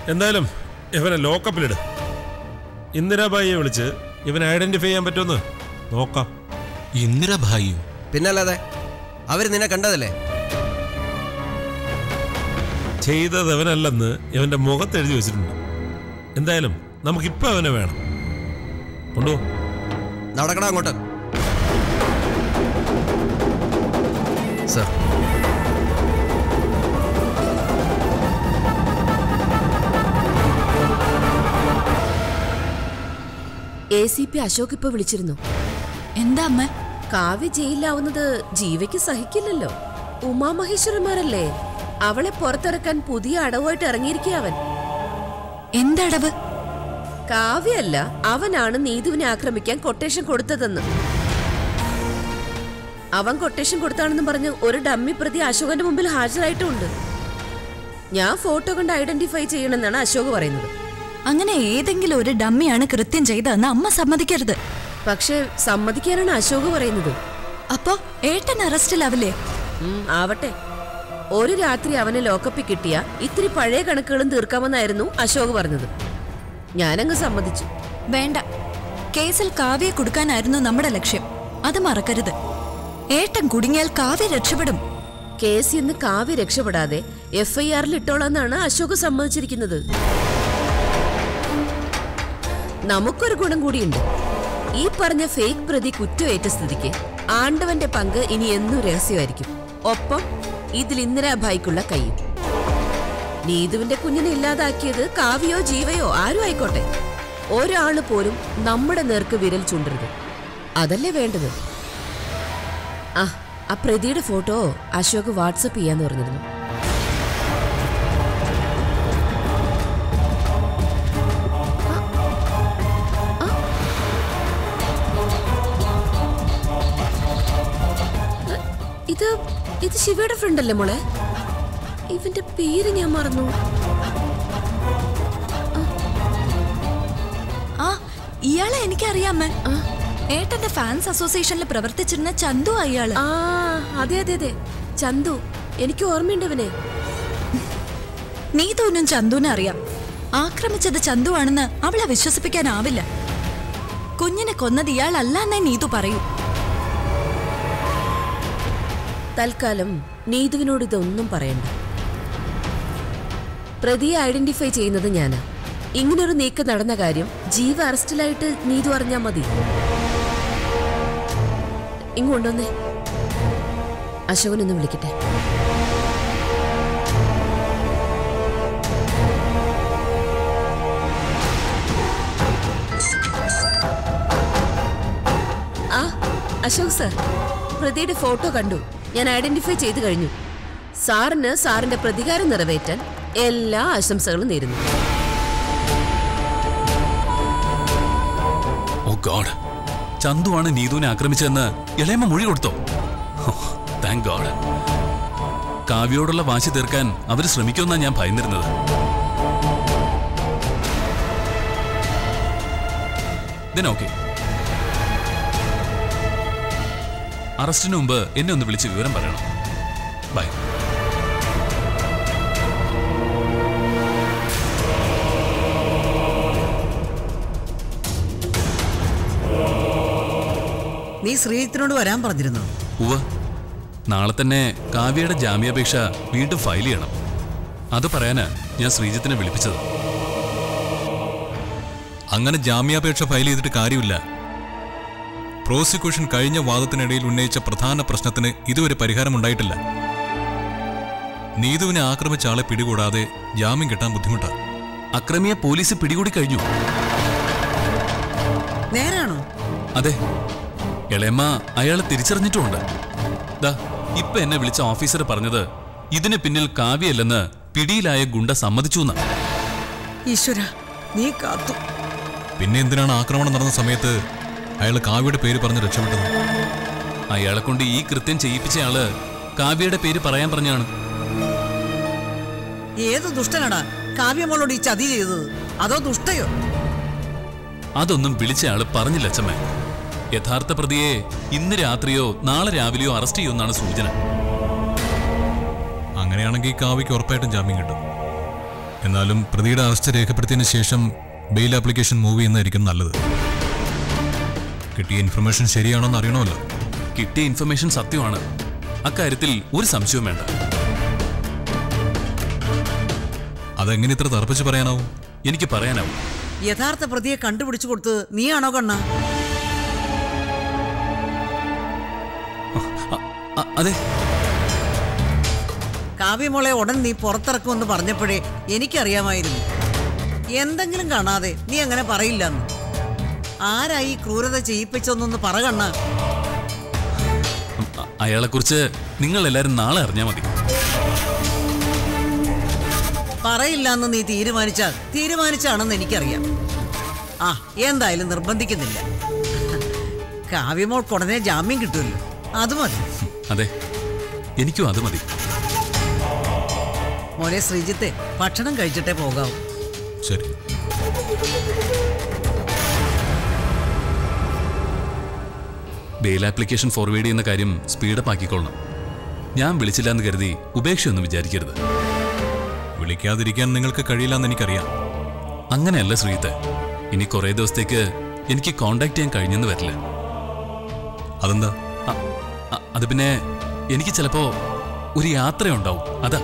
എന്തായാലും ഇവനെ ലോക്കപ്പിലിട് ഇന്ദിരാബായിയെ വിളിച്ച് ഇവനെ ഐഡന്റിഫൈ ചെയ്യാൻ പറ്റുമെന്ന് നോക്കാം ഇന്ദിരാഭായിയോ പിന്നല്ലാതെ അവര് നിന്നെ കണ്ടതല്ലേ ചെയ്തത് അവനല്ലെന്ന് ഇവന്റെ മുഖത്ത് എഴുതി വെച്ചിട്ടുണ്ട് എന്തായാലും നമുക്കിപ്പോ അവനെ വേണം കൊണ്ടുപോ നടക്കടാ അങ്ങോട്ട് sir A C P Ashok ഇപ്പൊ വിളിച്ചിരുന്നു എന്താ അമ്മ കാവ്യ ജയിലിലാവുന്നത് ജീവയ്ക്ക് സഹിക്കില്ലല്ലോ ഉമാമഹേശ്വരന്മാരല്ലേ അവളെ പുറത്തിറക്കാൻ പുതിയ അടവുമായിട്ട് ഇറങ്ങിയിരിക്കുക അവൻ എന്തടവ് കാവ്യല്ല അവനാണ് നീതുവിനെ ആക്രമിക്കാൻ കൊട്ടേഷൻ കൊടുത്തതെന്ന് അവൻ കൊട്ടേഷൻ കൊടുത്താണെന്ന് പറഞ്ഞ് ഒരു ഡമ്മി പ്രതി അശോകന്റെ മുമ്പിൽ ഹാജരായിട്ടുമുണ്ട് ഞാൻ ഫോട്ടോ കൊണ്ട് ഐഡന്റിഫൈ ചെയ്യണമെന്നാണ് അശോക് പറയുന്നത് അങ്ങനെ ഏതെങ്കിലും ഒരു ഡമ്മിയാണ് കൃത്യം ചെയ്തതെന്ന് അമ്മ സമ്മതിക്കരുത് പക്ഷെ സമ്മതിക്കാനാണ് അശോക് പറയുന്നത് അപ്പോ ഏട്ടൻ അറസ്റ്റിലാവില്ലേ ഉം, ആവട്ടെ ഒരു രാത്രി അവനെ ലോക്കപ്പിൽ കിട്ടിയ ഇത്തിരി പഴയ കണക്കുകളും തീർക്കാമെന്നായിരുന്നു അശോക് പറഞ്ഞത് ഞാനങ്ങ് സമ്മതിച്ചു വേണ്ട കേസിൽ കാവ്യെ കൊടുക്കാനായിരുന്നു നമ്മുടെ ലക്ഷ്യം അത് മറക്കരുത് ഏട്ടൻ കുടുങ്ങിയാൽ കാവ്യ രക്ഷപ്പെടും കേസിൽ നിന്ന് കാവ്യ രക്ഷപ്പെടാതെ എഫ് ഐ ആറിൽ ഇട്ടോളാന്നാണ് അശോക് സമ്മതിച്ചിരിക്കുന്നത് നമുക്കൊരു ഗുണം കൂടിയുണ്ട് ഈ പറഞ്ഞ ഫേക്ക് പ്രതി കുറ്റമേറ്റ സ്ഥിതിക്ക് ആണ്ടവന്റെ പങ്ക് ഇനി എന്നും രഹസ്യമായിരിക്കും ഒപ്പം ഇതിൽ ഇന്ദിരാഭായിക്കുള്ള കൈയും നീതുവിന്റെ കുഞ്ഞിനെ ഇല്ലാതാക്കിയത് കാവ്യോ ജീവയോ ആരും ആയിക്കോട്ടെ ഒരാള് പോലും നമ്മുടെ നേർക്ക് വിരൽ ചൂണ്ടരുത് അതല്ലേ വേണ്ടത് ആ ആ പ്രതിയുടെ ഫോട്ടോ അശോക് വാട്സപ്പ് ചെയ്യാന്ന് പറഞ്ഞിരുന്നു ആ, ആ. ഇത് ഇത് ശിവയുടെ ഫ്രണ്ട് അല്ലേ മോളെ ഇവന്റെ പേര് ഞാൻ മറന്നു ആ ഇയാളെ എനിക്കറിയാമേ ഏട്ടന്റെ ഫാൻസ് അസോസിയേഷനിൽ പ്രവർത്തിച്ചിരുന്ന ചന്തു അയാള് ആ അതെ അതെ അതെ ചന്തു എനിക്ക് ഓർമ്മയുണ്ട് അവനെ നീതുവിനും ചന്തുവിനും അറിയാം ആക്രമിച്ചത് ചന്തു ആണെന്ന് അവളെ വിശ്വസിപ്പിക്കാനാവില്ല കുഞ്ഞിനെ കൊന്നത് ഇയാളല്ലെന്നേ നീതു പറയൂ തൽക്കാലം നീതുവിനോട് ഇതൊന്നും പറയണ്ട പ്രതിയെ ഐഡന്റിഫൈ ചെയ്യുന്നത് ഞാനാ ഇങ്ങനൊരു നീക്കം നടന്ന കാര്യം ജീവ അറസ്റ്റിലായിട്ട് നീതു അറിഞ്ഞാ മതി ഇങ്ങോട്ടൊന്നേ അശോകനൊന്ന് വിളിക്കട്ടെ ആ അശോക് സർ പ്രതിയുടെ ഫോട്ടോ കണ്ടു ഞാൻ ഐഡന്റിഫൈ ചെയ്തു കഴിഞ്ഞു സാറിന് സാറിന്റെ പ്രതികാരം നിറവേറ്റാൻ എല്ലാ ആശംസകളും നേരുന്നു ഓ ഗോഡ് ചന്തുവാണ് നീതുവിനെ ആക്രമിച്ചതെന്ന് ഇളയമ്മ മൊഴി കൊടുത്തോ താങ്ക് ഗോഡ് കാവ്യോടുള്ള വാശി തീർക്കാൻ അവർ ശ്രമിക്കുമെന്നാ ഞാൻ ഭയന്നിരുന്നത് ഓക്കെ അറസ്റ്റിന് മുമ്പ് എന്നെ ഒന്ന് വിളിച്ച് വിവരം പറയണം ബൈ നീ ശ്രീജിത്തിനോട് വരാൻ പറഞ്ഞിരുന്നോ ഉവ്വ് നാളെ തന്നെ കാവ്യയുടെ ജാമ്യാപേക്ഷ വീണ്ടും ഫയൽ ചെയ്യണം അത് പറയാനാ ഞാൻ ശ്രീജിത്തിനെ വിളിപ്പിച്ചത് അങ്ങനെ ജാമ്യാപേക്ഷ ഫയൽ ചെയ്തിട്ട് കാര്യമില്ല പ്രോസിക്യൂഷൻ കഴിഞ്ഞ വാദത്തിനിടയിൽ ഉന്നയിച്ച പ്രധാന പ്രശ്നത്തിന് ഇതുവരെ പരിഹാരമുണ്ടായിട്ടില്ല നീതുവിനെ ആക്രമിച്ച ആളെ പിടികൂടാതെ ജാമ്യം കിട്ടാൻ ബുദ്ധിമുട്ടാണ് അക്രമിയെ പോലീസ് പിടികൂടി കഴിഞ്ഞു നേരാണോ അതെ ഇളയമ്മ അയാളെ തിരിച്ചറിഞ്ഞിട്ടുമുണ്ട് ദാ ഇപ്പൊ എന്നെ വിളിച്ച ഓഫീസർ പറഞ്ഞത് ഇതിന് പിന്നിൽ കാവ്യല്ലെന്ന് പിടിയിലായ ഗുണ്ട സമ്മതിച്ചു എന്നാ ഈശ്വര നീ കാത്തു പിന്നെ എന്തിനാണ് ആക്രമണം നടന്ന സമയത്ത് അയാൾ കാവ്യയുടെ പേര് പറഞ്ഞ് രക്ഷപ്പെട്ടത് അയാളെ കൊണ്ട് ഈ കൃത്യം ചെയ്യിപ്പിച്ചയാള് കാവ്യയുടെ പേര് പറയാൻ പറഞ്ഞാണ് ഏത് ദുഷ്ടനാടാ കാവ്യമോളോട് ഈ ചതി ചെയ്തത് അതോ ദുഷ്ടയോ അതൊന്നും വിളിച്ചയാള് പറഞ്ഞില്ല അച്ഛമ്മ യഥാർത്ഥ പ്രതിയെ ഇന്ന് രാത്രിയോ നാളെ രാവിലെയോ അറസ്റ്റ് ചെയ്യുമെന്നാണ് സൂചന അങ്ങനെയാണെങ്കിൽ കാവ്യയ്ക്ക് ഉറപ്പായിട്ടും ജാമ്യം കിട്ടും എന്നാലും പ്രതിയുടെ അറസ്റ്റ് രേഖപ്പെടുത്തിയതിന് ശേഷം ബെയിൽ ആപ്ലിക്കേഷൻ മൂവ് ചെയ്യുന്നതായിരിക്കും നല്ലത് കിട്ടിയ ഇൻഫർമേഷൻ ശരിയാണോ എന്ന് അറിയണമല്ലോ കിട്ടിയ ഇൻഫർമേഷൻ സത്യമാണ് അക്കാര്യത്തിൽ ഒരു സംശയവും വേണ്ട അതെങ്ങനെ ഇത്ര തറപ്പിച്ച് പറയാനാവും എനിക്ക് പറയാനാവും യഥാർത്ഥ പ്രതിയെ കണ്ടുപിടിച്ചു കൊടുത്തത് നീയാണോ കണ്ണ അ- അ- അതെ കാവ്യമോളെ ഉടൻ നീ പുറത്തിറക്കുമെന്ന് പറഞ്ഞപ്പോഴേ എനിക്കറിയാമായിരുന്നു എന്തെങ്കിലും കാണാതെ നീ അങ്ങനെ പറയില്ലെന്ന് ആരായി ക്രൂരത ചെയ്യിപ്പിച്ചൊന്നൊന്ന് പറ കണ്ണ അ- അയാളെക്കുറിച്ച് നിങ്ങൾ എല്ലാവരും നാളെ അറിഞ്ഞാൽ മതി പറയില്ലെന്ന് നീ തീരുമാനിച്ചാൽ തീരുമാനിച്ചാണെന്ന് എനിക്കറിയാം ആ എന്തായാലും നിർബന്ധിക്കുന്നില്ല കാവ്യമോൾക്ക് ഉടനെ ജാമ്യം കിട്ടുമല്ലോ അത് മതി അതെ എനിക്കും അത് മതി മോനെ ശ്രീജിത്തെ ഭക്ഷണം കഴിച്ചിട്ടേ പോകാവൂ ശരി ബെയിൽ ആപ്ലിക്കേഷൻ ഫോർവേഡ് ചെയ്യുന്ന കാര്യം സ്പീഡപ്പ് ആക്കിക്കൊള്ളണം ഞാൻ വിളിച്ചില്ല എന്ന് കരുതി ഉപേക്ഷയൊന്നും വിചാരിക്കരുത് വിളിക്കാതിരിക്കാൻ നിങ്ങൾക്ക് കഴിയില്ലെന്ന് എനിക്കറിയാം അങ്ങനെയല്ല ശ്രീത്തെ ഇനി കുറേ ദിവസത്തേക്ക് എനിക്ക് കോണ്ടാക്ട് ചെയ്യാൻ കഴിഞ്ഞെന്ന് വരില്ല അതെന്താ അ- അ- അത് പിന്നെ എനിക്ക് ചിലപ്പോ ഒരു യാത്രയുണ്ടാവും അതാ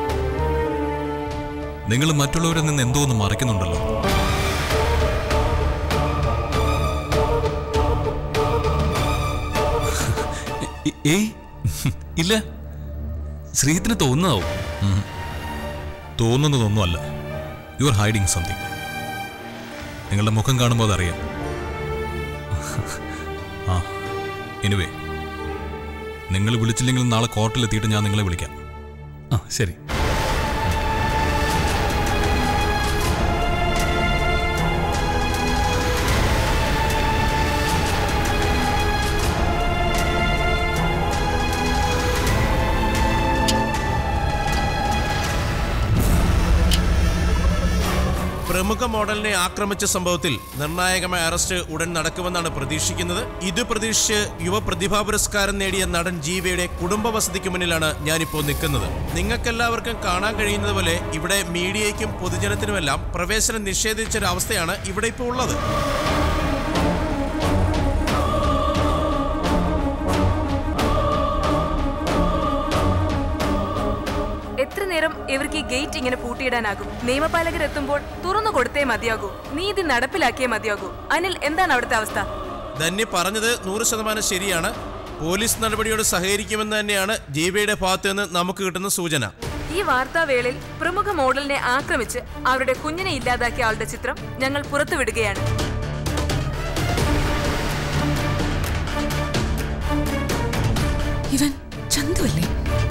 നിങ്ങൾ മറ്റുള്ളവരിൽ നിന്ന് എന്തോ ഒന്ന് മറയ്ക്കുന്നുണ്ടല്ലോ എ- ഏയ് ഇല്ല ശ്രീത്തിന് തോന്നുന്നതാവും തോന്നുന്നതൊന്നുമല്ല യു ആർ ഹൈഡിങ് സംതിങ് നിങ്ങളുടെ മുഖം കാണുമ്പോൾ അതറിയാം ആ എനിവേ നിങ്ങൾ വിളിച്ചില്ലെങ്കിൽ നാളെ കോർട്ടിലെത്തിയിട്ട് ഞാൻ നിങ്ങളെ വിളിക്കാം ആ ശരി പ്രമുഖ മോഡലിനെ ആക്രമിച്ച സംഭവത്തിൽ നിർണായകമായ അറസ്റ്റ് ഉടൻ നടക്കുമെന്നാണ് പ്രതീക്ഷിക്കുന്നത് ഇത് പ്രതീക്ഷിച്ച് യുവ പ്രതിഭാ പുരസ്കാരം നേടിയ നടൻ ജീവയുടെ കുടുംബ വസതിക്ക് മുന്നിലാണ് ഞാനിപ്പോൾ നിൽക്കുന്നത് നിങ്ങൾക്കെല്ലാവർക്കും കാണാൻ കഴിയുന്നത് പോലെ ഇവിടെ മീഡിയയ്ക്കും പൊതുജനത്തിനുമെല്ലാം പ്രവേശനം നിഷേധിച്ചൊരവസ്ഥയാണ് ഇവിടെ ഇപ്പോൾ ഉള്ളത് എത്ര നേരം ഇവർക്ക് ഈ ഗേറ്റ് ഇങ്ങനെ പൂട്ടിയിടാനാകും നിയമപാലകർ എത്തുമ്പോൾ തുറന്നു കൊടുത്തേ മതിയാകൂ നീതി നടപ്പിലാക്കിയേ മതിയാകൂ അനിൽ എന്താണ് അവിടുത്തെ അവസ്ഥ ധന്യ പറഞ്ഞത് നൂറ് ശതമാനം ശരിയാണ് പോലീസ് നടപടിയോട് സഹകരിക്കുമെന്ന് തന്നെയാണ് ജീവയുടെ ഭാഗത്ത് നിന്ന് നമുക്ക് കിട്ടുന്ന സൂചന ഈ വാർത്താവേളയിൽ പ്രമുഖ മോഡലിനെ ആക്രമിച്ച് അവരുടെ കുഞ്ഞിനെ ഇല്ലാതാക്കിയ ആളുടെ ചിത്രം ഞങ്ങൾ പുറത്തുവിടുകയാണ് ഇവൻ ചന്തു അല്ലേ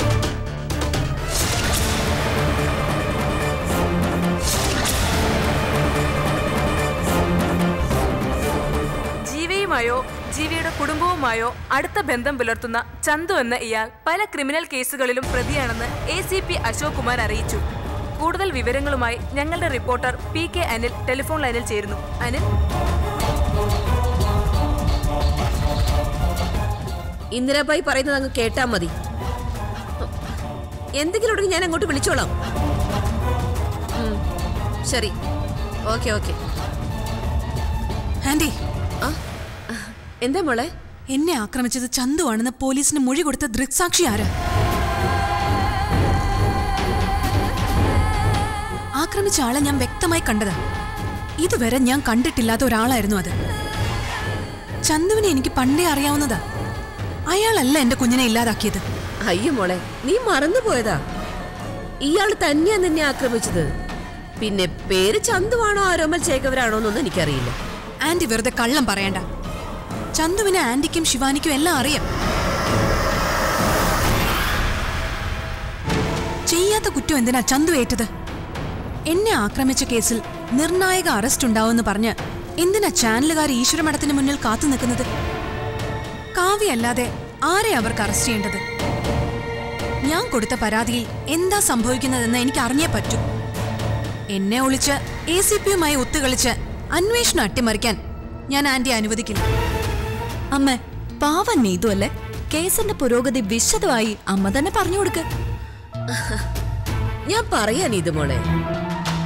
ജീവയുമായോ ജീവിയുടെ കുടുംബവുമായോ അടുത്ത ബന്ധം പുലർത്തുന്ന ചന്തു എന്ന ഇയാൾ പല ക്രിമിനൽ കേസുകളിലും പ്രതിയാണെന്ന് A C P Ashok Kumar അറിയിച്ചു കൂടുതൽ വിവരങ്ങളുമായി ഞങ്ങളുടെ reporter P K Anil telephone ലൈനിൽ ചേരുന്നു അനിൽ ഇന്ദിരാബായി പറയുന്നത് അങ്ങ് കേട്ടാ മതി എന്തെങ്കിലും ഉണ്ടെങ്കിൽ ഞാൻ അങ്ങോട്ട് വിളിച്ചോളാം ഉം, ശരി ഓക്കെ ഓക്കെ ആന്റി ആ എന്താ മോളെ എന്നെ ആക്രമിച്ചത് ചന്തു ആണെന്ന് പോലീസിന് മൊഴി കൊടുത്ത ദൃക്സാക്ഷി ആരാ ആക്രമിച്ച ആളെ ഞാൻ വ്യക്തമായി കണ്ടതാ ഇതുവരെ ഞാൻ കണ്ടിട്ടില്ലാത്ത ഒരാളായിരുന്നു അത് ചന്തുവിനെ എനിക്ക് പണ്ടേ അറിയാവുന്നതാ അയാളല്ല എന്റെ കുഞ്ഞിനെ ഇല്ലാതാക്കിയത് അയ്യോ മോളെ നീ മറന്നുപോയതാ ഇയാൾ തന്നെയാ നിന്നെ ആക്രമിച്ചത് പിന്നെ പേര് ചന്തുവാണോ ആരോമൽ ചേകവരാണോ എന്നൊന്നും എനിക്കറിയില്ല ആന്റി വെറുതെ കള്ളം പറയണ്ട ചന്തുവിനെ ആന്റിക്കും ശിവാനിക്കും എല്ലാം അറിയാം ചെയ്യാത്ത കുറ്റം എന്തിനാ ചന്തു ഏറ്റത് എന്നെ ആക്രമിച്ച കേസിൽ നിർണായക അറസ്റ്റ് ഉണ്ടാവുമെന്ന് പറഞ്ഞ് എന്തിനാ ചാനലുകാർ ഈശ്വരമഠത്തിന് മുന്നിൽ കാത്തു നിൽക്കുന്നത് കാവ്യല്ലാതെ ആരെ അവർക്ക് അറസ്റ്റ് ചെയ്യേണ്ടത് ഞാൻ കൊടുത്ത പരാതിയിൽ എന്താ സംഭവിക്കുന്നതെന്ന് എനിക്ക് അറിഞ്ഞേ പറ്റൂ എന്നെ ഒളിച്ച് എ സി പിയുമായി ഒത്തുകളിച്ച് അന്വേഷണം അട്ടിമറിക്കാൻ ഞാൻ ആന്റി അനുവദിക്കില്ല അമ്മ പാവൻ നീതു അല്ലേ കേസിന്റെ പുരോഗതി വിശദമായി അമ്മ തന്നെ പറഞ്ഞു കൊടുക്ക് ഞാൻ പറയാൻ ഇത് മോളെ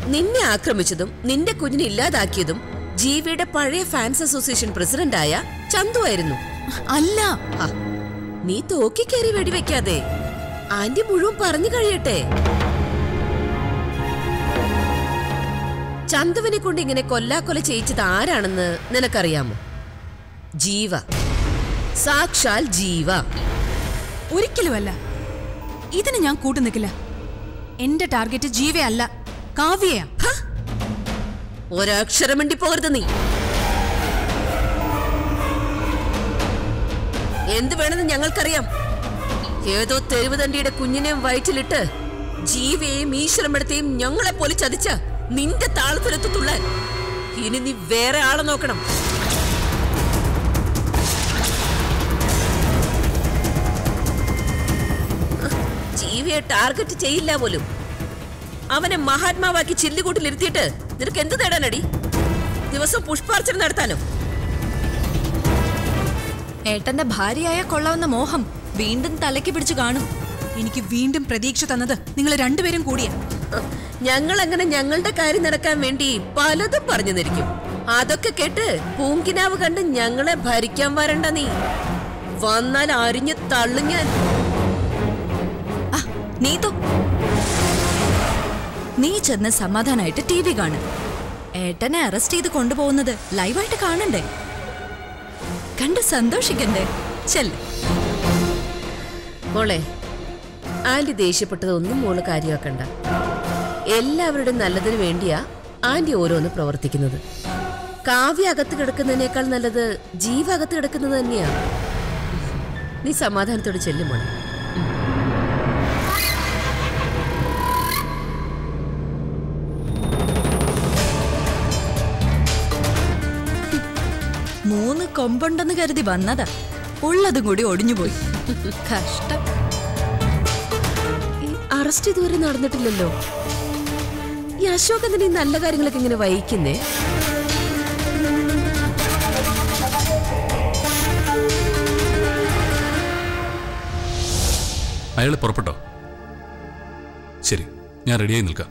നിന്നെ ആക്രമിച്ചതും നിന്റെ കുഞ്ഞിനെ ഇല്ലാതാക്കിയതും ജീവിയുടെ പഴയ ഫാൻസ് അസോസിയേഷൻ പ്രസിഡന്റായ ചന്തു ആയിരുന്നു അല്ല ആ, നീ തോക്കി കയറി വെടിവെക്കാതെ ആന്റി മുഴുവൻ പറഞ്ഞു കഴിയട്ടെ ചന്തുവിനെ കൊണ്ട് ഇങ്ങനെ കൊല്ലാക്കൊല ചെയ്യിച്ചത് ആരാണെന്ന് നിനക്കറിയാമോ ജീവ സാക്ഷാൽ ജീവ ഒരിക്കലുമല്ല ഇതിന് ഞാൻ കൂട്ടു നിൽക്കില്ല എന്റെ ടാർഗറ്റ് ജീവയല്ല കാവ്യയാ ഹ! ഒരക്ഷരം മിണ്ടി പോകരുത് നീ എന്ത് വേണമെന്ന് ഞങ്ങൾക്കറിയാം ഏതോ തെരുവ് തണ്ടിയുടെ കുഞ്ഞിനെയും വയറ്റിലിട്ട് ജീവയെയും ഈശ്വരമെടുത്തെയും ഞങ്ങളെ പോലെ ചതിച്ച നിന്റെ താളത്തിലെത്തു തുള്ളാൻ ഇനി നീ വേറെ ആളെ നോക്കണം ജീവിയെ ടാർഗറ്റ് ചെയ്യില്ല പോലും അവനെ മഹാത്മാവാക്കി ചില്ലുകൂട്ടിലിരുത്തിയിട്ട് നിനക്ക് എന്ത് നേടാനടി ദിവസം പുഷ്പാർച്ചന നടത്താനോ ഏട്ടന്റെ ഭാര്യയായ കൊള്ളാവുന്ന മോഹം വീണ്ടും തലയ്ക്ക് പിടിച്ചു കാണും എനിക്ക് വീണ്ടും പ്രതീക്ഷ തന്നത് നിങ്ങൾ രണ്ടുപേരും കൂടിയാ ഞങ്ങൾ അങ്ങനെ ഞങ്ങളുടെ കാര്യം നടക്കാൻ വേണ്ടി പലതും പറഞ്ഞു നിരിക്കും അതൊക്കെ കേട്ട് പൂങ്കിനാവ് കണ്ട് ഞങ്ങളെ ഭരിക്കാൻ വരണ്ട നീ വന്നാൽ അരിഞ്ഞ് തള്ളു ഞാൻ ആ നീതു നീ ചെന്ന് സമാധാനായിട്ട് ടി വി കാണും ഏട്ടനെ അറസ്റ്റ് ചെയ്ത് കൊണ്ടുപോകുന്നത് ലൈവായിട്ട് കാണണ്ടേ കണ്ട് സന്തോഷിക്കണ്ടേ ചെല്ല് മോളെ ആന്റി ദേഷ്യപ്പെട്ടതൊന്നും മോള് കാര്യമാക്കണ്ട എല്ലാവരുടെയും നല്ലതിന് വേണ്ടിയാ ആന്റി ഓരോന്ന് പ്രവർത്തിക്കുന്നത് കാവ്യ അകത്ത് കിടക്കുന്നതിനേക്കാൾ നല്ലത് ജീവ അകത്ത് കിടക്കുന്നത് തന്നെയാ നീ സമാധാനത്തോടെ ചെല്ലും മോളെ മൂന്ന് കൊമ്പുണ്ടെന്ന് കരുതി വന്നതാ ഉള്ളതും കൂടി ഒടിഞ്ഞുപോയി കഷ്ടം ഈ അറസ്റ്റ് ഇതുവരെ നടന്നിട്ടില്ലല്ലോ ഈ അശോക് എന്തിനാ ഈ നല്ല കാര്യങ്ങളൊക്കെ ഇങ്ങനെ വഹിക്കുന്നേ അയാൾ പുറപ്പെട്ടോ ശരി ഞാൻ റെഡിയായി നിൽക്കാം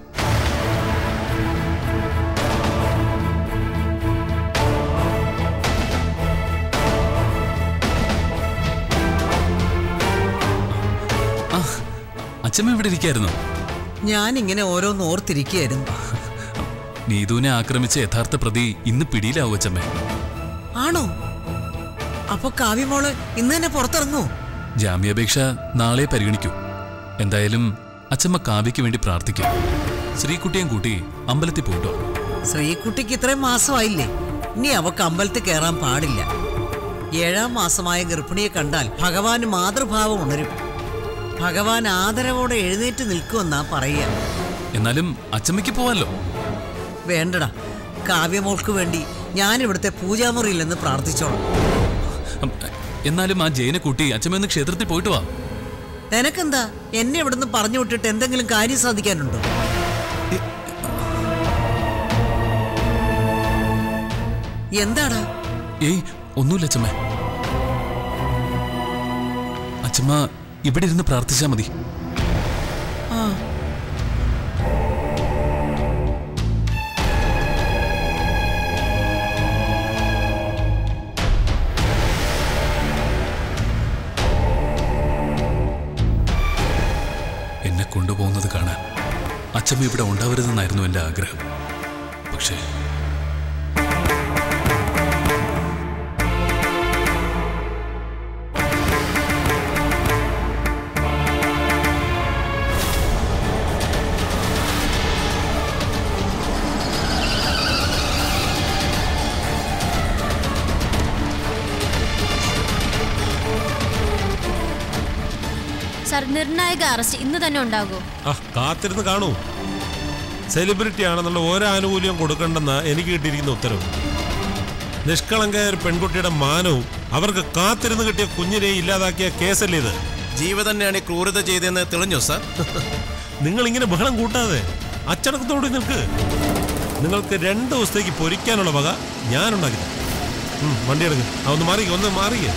ആ അച്ഛമ്മ ഇവിടെ ഇരിക്കായിരുന്നു ഞാൻ ഇങ്ങനെ ഓരോന്ന് ഓർത്തിരിക്കുകയായിരുന്നു നീതുവിനെ ആക്രമിച്ച യഥാർത്ഥ പ്രതി ഇന്ന് പിടിയിലാവും അച്ഛമ്മേ ആണോ അപ്പൊ കാവ്യമോള് ഇന്ന് തന്നെ പുറത്തിറങ്ങൂ ജാമ്യാപേക്ഷ നാളെ പരിഗണിക്കൂ എന്തായാലും അച്ഛമ്മ കാവ്യയ്ക്ക് വേണ്ടി പ്രാർത്ഥിക്കും ശ്രീകുട്ടിയും കൂട്ടി അമ്പലത്തിൽ പോയിട്ടോ ശ്രീകുട്ടിക്ക് ഇത്രയും മാസമായില്ലേ ഇനി അവക്ക് അമ്പലത്തിൽ കയറാൻ പാടില്ല ഏഴാം മാസമായ ഗർഭിണിയെ കണ്ടാൽ ഭഗവാന് മാതൃഭാവം ഉണരും ഭഗവാൻ ആദരവോടെ എഴുന്നേറ്റ് നിൽക്കുമെന്നാ പറയുക എന്നാലും അച്ഛമ്മയ്ക്ക് പോവാലോ വേണ്ടടാ കാവ്യമോൾക്ക് വേണ്ടി ഞാൻ ഇവിടുത്തെ പൂജാമുറിയിൽ നിന്ന് പ്രാർത്ഥിച്ചോളാം ഉം, എന്നാലും ആ ജയനെ കൂട്ടി അച്ഛമ്മ ഒന്ന് ക്ഷേത്രത്തിൽ പോയിട്ട് വാ നിനക്കെന്താ എന്നെ ഇവിടുന്ന് പറഞ്ഞു വിട്ടിട്ട് എന്തെങ്കിലും കാര്യം സാധിക്കാനുണ്ടോ എന്താടാ ഏയ് ഒന്നുമില്ല അച്ഛമ്മ അച്ഛമ്മ ഇവിടെ ഇരുന്ന് പ്രാർത്ഥിച്ചാ മതി ആ എന്നെ കൊണ്ടുപോകുന്നത് കാണാൻ അച്ഛമ്മ ഇവിടെ ഉണ്ടാവരുതെന്നായിരുന്നു എൻ്റെ ആഗ്രഹം പക്ഷേ സർ നിർണായക അറസ്റ്റ് ഇന്ന് തന്നെ ഉണ്ടാകുമോ ആ കാത്തിരുന്ന് കാണൂ സെലിബ്രിറ്റി ആണെന്നുള്ള ഒരു ആനുകൂല്യം കൊടുക്കണ്ടെന്ന് എനിക്ക് കിട്ടിയിരിക്കുന്ന ഉത്തരവ് നിഷ്കളങ്കയായ ഒരു പെൺകുട്ടിയുടെ മാനവും അവർക്ക് കാത്തിരുന്ന് കിട്ടിയ കുഞ്ഞിനെ ഇല്ലാതാക്കിയ കേസല്ലേ ഇത് ജീവ തന്നെയാണ് ഈ ക്രൂരത ചെയ്തതെന്ന് തെളിഞ്ഞോ സാർ നിങ്ങൾ ഇങ്ങനെ ബഹളം കൂട്ടാതെ അച്ചടക്കത്തോടെ നിൽക്ക് നിങ്ങൾക്ക് രണ്ട് ദിവസത്തേക്ക് പൊരിക്കാനുള്ള വക ഞാനുണ്ടാക്കി തരാം. ഉം, വണ്ടി എടുക്ക് ആ ഒന്ന് മാറിക്ക ഒന്ന് മാറിക്കേ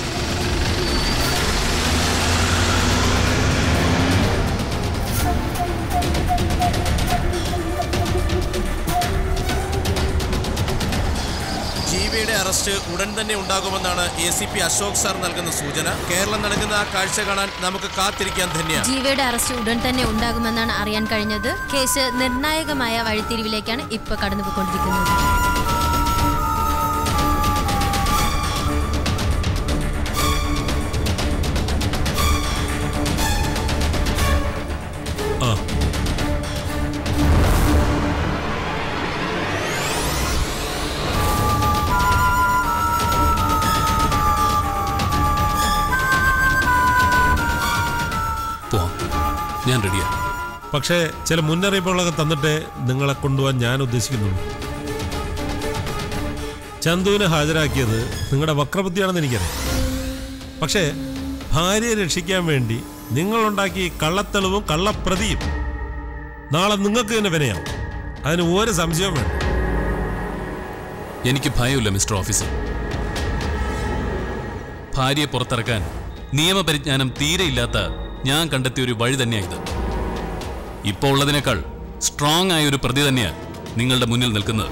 തന്നെ ഉണ്ടാകുമെന്നാണ് A C P Ashok sir നൽകുന്ന സൂചന കേരളം നൽകുന്ന ആ കാഴ്ച കാണാൻ നമുക്ക് കാത്തിരിക്കാൻ തന്നെയാണ് ജീവയുടെ അറസ്റ്റ് ഉടൻ തന്നെ ഉണ്ടാകുമെന്നാണ് അറിയാൻ കഴിഞ്ഞത് കേസ് നിർണായകമായ വഴിത്തിരിവിലേക്കാണ് ഇപ്പൊ കടന്നുപോയിക്കൊണ്ടിരിക്കുന്നത് ആ പോവാം ഞാൻ റെഡിയാ പക്ഷേ ചില മുന്നറിയിപ്പുകളൊക്കെ തന്നിട്ടേ നിങ്ങളെ കൊണ്ടുപോകാൻ ഞാൻ ഉദ്ദേശിക്കുന്നുള്ളൂ ചന്തുവിനെ ഹാജരാക്കിയത് നിങ്ങളുടെ വക്രബുദ്ധിയാണെന്ന് എനിക്കറിയാം പക്ഷേ ഭാര്യയെ രക്ഷിക്കാൻ വേണ്ടി നിങ്ങളുണ്ടാക്കിയ ഈ കള്ളത്തെളിവും കള്ളപ്രതിയും നാളെ നിങ്ങൾക്ക് തന്നെ വിനയാവും അതിന് ഒരു സംശയവും വേണ്ട എനിക്ക് ഭയമില്ല മിസ്റ്റർ ഓഫീസർ ഭാര്യയെ പുറത്തിറക്കാൻ നിയമപരിജ്ഞാനം തീരെയില്ലാത്ത ഞാൻ കണ്ടെത്തിയ ഒരു വഴി തന്നെയായത് ഇപ്പോൾ ഉള്ളതിനേക്കാൾ സ്ട്രോങ് ആയ ഒരു പ്രതി തന്നെയാ നിങ്ങളുടെ മുന്നിൽ നിൽക്കുന്നത്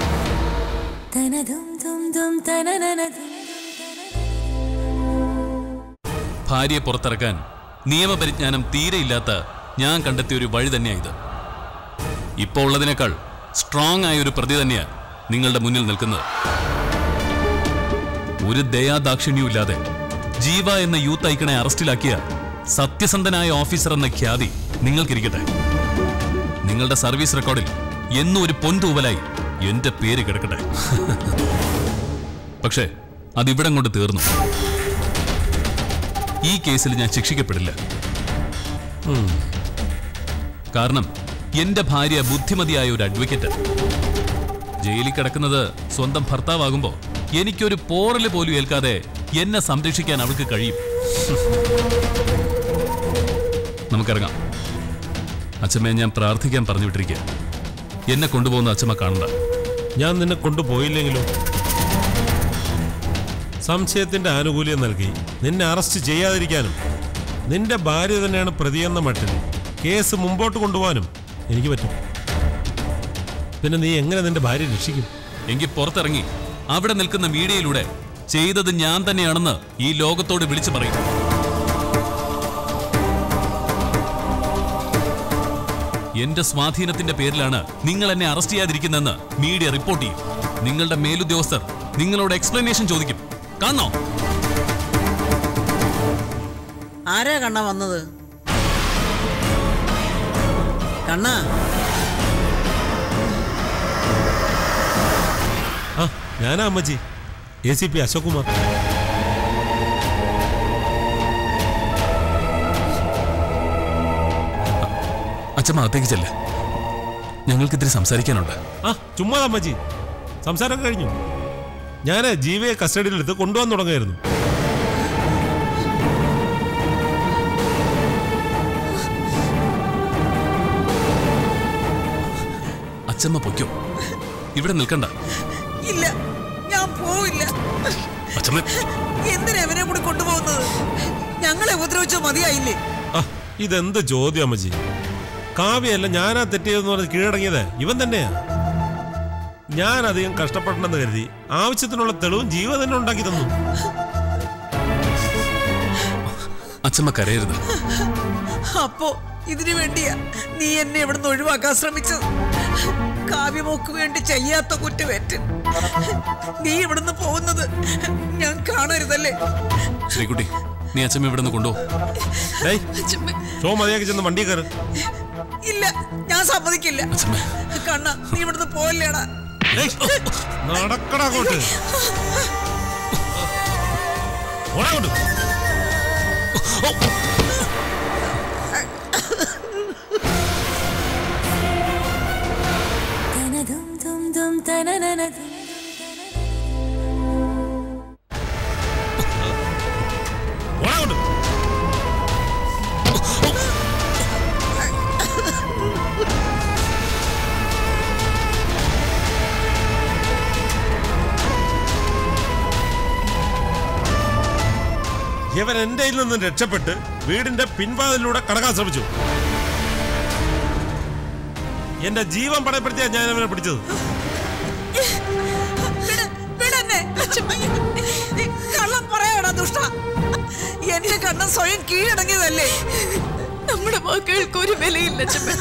ഭാര്യയെ പുറത്തിറക്കാൻ നിയമപരിജ്ഞാനം തീരെയില്ലാത്ത ഞാൻ കണ്ടെത്തിയ ഒരു വഴി തന്നെയായത് ഇപ്പോൾ ഉള്ളതിനേക്കാൾ സ്ട്രോങ് ആയ ഒരു പ്രതി തന്നെയാ നിങ്ങളുടെ മുന്നിൽ നിൽക്കുന്നത് ഒരു ദയാദാക്ഷിണ്യവും ഇല്ലാതെ ജീവ എന്ന യൂത്ത് ഐക്കണെ അറസ്റ്റിലാക്കിയ സത്യസന്ധനായ ഓഫീസർ എന്ന ഖ്യാതി നിങ്ങൾക്കിരിക്കട്ടെ നിങ്ങളുടെ സർവീസ് റെക്കോർഡിൽ എന്നും ഒരു പൊൻതൂവലായി എന്റെ പേര് കിടക്കട്ടെ പക്ഷേ അതിവിടം കൊണ്ട് തീർന്നു ഈ കേസിൽ ഞാൻ ശിക്ഷിക്കപ്പെടില്ല കാരണം എന്റെ ഭാര്യ ബുദ്ധിമതിയായ ഒരു അഡ്വക്കേറ്റ് ജയിലിൽ കിടക്കുന്നത് സ്വന്തം ഭർത്താവാകുമ്പോ എനിക്കൊരു പോറല് പോലും ഏൽക്കാതെ എന്നെ സംരക്ഷിക്കാൻ അവൾക്ക് കഴിയും നമുക്കിറങ്ങാം അച്ഛമ്മയെ ഞാൻ പ്രാർത്ഥിക്കാൻ പറഞ്ഞു വിട്ടിരിക്കുക എന്നെ കൊണ്ടുപോകുന്ന അച്ഛമ്മ കാണണ്ട ഞാൻ നിന്നെ കൊണ്ടുപോയില്ലെങ്കിലോ സംശയത്തിന്റെ ആനുകൂല്യം നൽകി നിന്നെ അറസ്റ്റ് ചെയ്യാതിരിക്കാനും നിന്റെ ഭാര്യ തന്നെയാണ് പ്രതിയെന്ന മട്ടിൽ കേസ് മുമ്പോട്ട് കൊണ്ടുപോകാനും എനിക്ക് പറ്റും പിന്നെ നീ എങ്ങനെ നിന്റെ ഭാര്യ രക്ഷിക്കും എങ്കിൽ പുറത്തിറങ്ങി അവിടെ നിൽക്കുന്ന മീഡിയയിലൂടെ ചെയ്തത് ഞാൻ തന്നെയാണെന്ന് ഈ ലോകത്തോട് വിളിച്ചു പറയും എന്റെ സ്വാധീനത്തിന്റെ പേരിലാണ് നിങ്ങൾ എന്നെ അറസ്റ്റ് ചെയ്യാതിരിക്കുന്നതെന്ന് മീഡിയ റിപ്പോർട്ട് ചെയ്യും നിങ്ങളുടെ മേലുദ്യോഗസ്ഥർ നിങ്ങളോട് എക്സ്പ്ലനേഷൻ ചോദിക്കും കാണോ ആരാ കണ്ണ വന്നത് കണ്ണ ആ ഞാനാ അമ്മച്ചി A C P Ashok Kumar അച്ഛമ്മ അകത്തേക്ക് ചെല്ല ഞങ്ങൾക്കിത്തിരി സംസാരിക്കാനുണ്ട് ആ ചുമ്മാ അമ്മച്ചി സംസാരമൊക്കെ കഴിഞ്ഞു ഞാൻ ജീവയെ കസ്റ്റഡിയിലെടുത്ത് കൊണ്ടുവന്ന് തുടങ്ങായിരുന്നു അച്ഛമ്മ പൊയ്ക്കോ ഇവിടെ നിൽക്കണ്ട ഇല്ല ഞാൻ പോവില്ല അച്ഛമ്മ എന്തിനാ അവനെ കൂടി കൊണ്ടുപോകുന്നത് ഞങ്ങളെ ഉപദ്രവിച്ചോ മതിയായില്ലേ ആ ഇതെന്ത് ചോദ്യം അമ്മച്ചി കാവ്യല്ല ഞാനാ തെറ്റിയതെന്ന് പറഞ്ഞ് കീഴടങ്ങിയത് ഇവൻ തന്നെയാ ഞാൻ അധികം കഷ്ടപ്പെടണമെന്ന് കരുതി ആവശ്യത്തിനുള്ള തെളിവും ജീവ തന്നെ ഉണ്ടാക്കി തന്നു അച്ഛമ്മ കരയരുത് അപ്പോ ഇതിനു വേണ്ടിയാ നീ എന്നെ ഇവിടുന്ന് ഒഴിവാക്കാൻ ശ്രമിച്ചത് കാവ്യമോക്ക് വേണ്ടി ചെയ്യാത്ത കുറ്റമേറ്റ് നീ ഇവിടുന്ന് പോകുന്നത് ഞാൻ കാണരുതല്ലേ ശ്രീകുട്ടി നീ അച്ഛമ്മ ഇവിടെ നിന്ന് കൊണ്ടുപോ ഡേയ്, ഷോ മതിയാക്കി ചെന്ന് വണ്ടി കയറ് ഇല്ല ഞാൻ സമ്മതിക്കില്ല അച്ഛമ്മ കണ്ണ നീ ഇവിടുന്ന് പോവല്ലേടാ നടക്കടാ അങ്ങോട്ട് ഓടാ അങ്ങോട്ട്. ഓടാ അങ്ങോട്ട്. ഇവൻ എന്റെ കയ്യിൽ നിന്നും രക്ഷപ്പെട്ട് വീടിന്റെ പിൻവാതിലൂടെ കടക്കാൻ ശ്രമിച്ചു എന്റെ ജീവൻ പടയപ്പെടുത്തിയാ ഞാൻ അവനെ പിടിച്ചത് വിട്, വിടെന്നെ. കള്ളം പറയാടാ ദുഷ്ട എന്റെ കണ്ണ് സ്വയം കീഴടങ്ങിയതല്ലേ നമ്മുടെ മക്കൾക്ക് ഒരു വിലയില്ല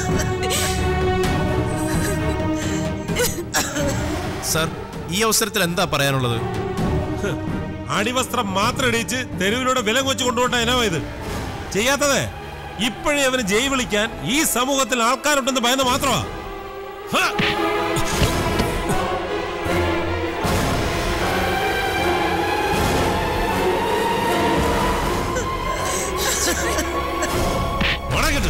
സർ ഈ അവസരത്തിൽ എന്താ പറയാനുള്ളത് ഹ്, അടിവസ്ത്രം മാത്രം ഇടിച്ച് തെരുവിലൂടെ വിലം വെച്ച് കൊണ്ടുപോട്ട ഇനമാ ഇത് ചെയ്യാത്തതേ ഇപ്പോഴേ അവന് ജയ് വിളിക്കാൻ ഈ സമൂഹത്തിൽ ആൾക്കാരുണ്ടെന്ന് ഭയന്ന് മാത്രമാ ഹ! ഉണക്കട്ട്.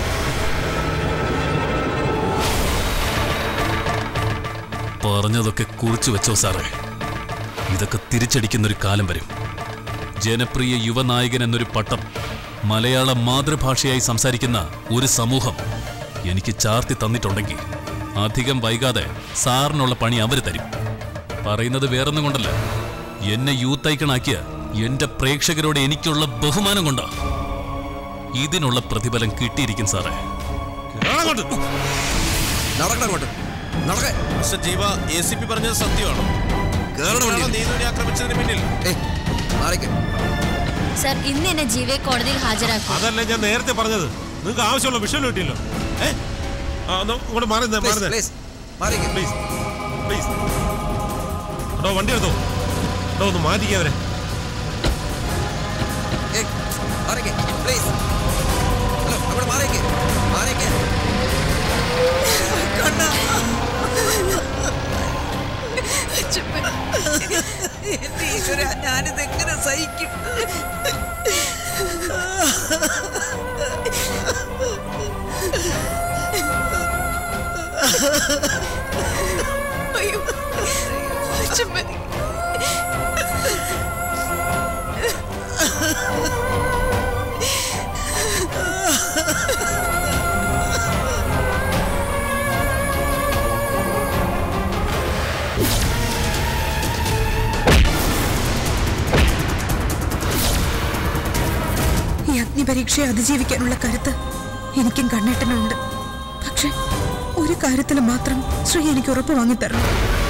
പറഞ്ഞതൊക്കെ കുറിച്ചു വെച്ചോ സാറേ ഇതൊക്കെ തിരിച്ചടിക്കുന്നൊരു കാലം വരും ജനപ്രിയ യുവനായകൻ എന്നൊരു പട്ടം മലയാള മാതൃഭാഷയായി സംസാരിക്കുന്ന ഒരു സമൂഹം എനിക്ക് ചാർത്തി തന്നിട്ടുണ്ടെങ്കിൽ അധികം വൈകാതെ സാറിനുള്ള പണി അവര് തരും പറയുന്നത് വേറൊന്നും കൊണ്ടല്ല എന്നെ യൂത്ത് ഐക്കണാക്കിയ എന്റെ പ്രേക്ഷകരോട് എനിക്കുള്ള ബഹുമാനം കൊണ്ടാ ഇതിനുള്ള പ്രതിഫലം കിട്ടിയിരിക്കും സാറേ കേളങ്ങോട്ട്. നടക്കണം അങ്ങോട്ട് നടക്കേ mister Jeeva A C P പറഞ്ഞത് സത്യമാണോ കേറണം ഇയാളെ വണ്ടിയിൽ. നീതിയുടെ ആക്രമിച്ചതിന് പിന്നിൽ ഏയ് മാറിക്ക് സർ ഇന്ന് എന്നെ ജീവയെ കോടതിയിൽ ഹാജരാക്കും അതല്ലേ ഞാൻ നേരത്തെ പറഞ്ഞത് നിങ്ങൾക്ക് ആവശ്യമുള്ള വിഷയം കിട്ടിയല്ലോ ഏ ആ, ഒന്ന് ഇങ്ങോട്ട് മാറുന്നേ പ്ലീസ് മാറുന്നേ പ്ലീസ് മാറിക്ക് പ്ലീസ് പ്ലീസ് എടോ വണ്ടി എടുത്തോ എടോ ഒന്ന് മാറ്റിക്കേ അവരെ ഏയ് മാറിക്ക് പ്ലീസ് ഹലോ അങ്ങോട്ട് മാറിക്ക് മാറിക്ക് എന്റെ ഈശ്വര ഞാനിത് എങ്ങനെ സഹിക്കും അയ്യോ ചുമ്മാ ഈ അഗ്നിപരീക്ഷയെ അതിജീവിക്കാനുള്ള കരുത്ത് എനിക്കും കണ്ണേട്ടനുണ്ട് പക്ഷെ ഒരു കാര്യത്തിൽ മാത്രം ശ്രീ എനിക്ക് ഉറപ്പ് വാങ്ങിത്തരണം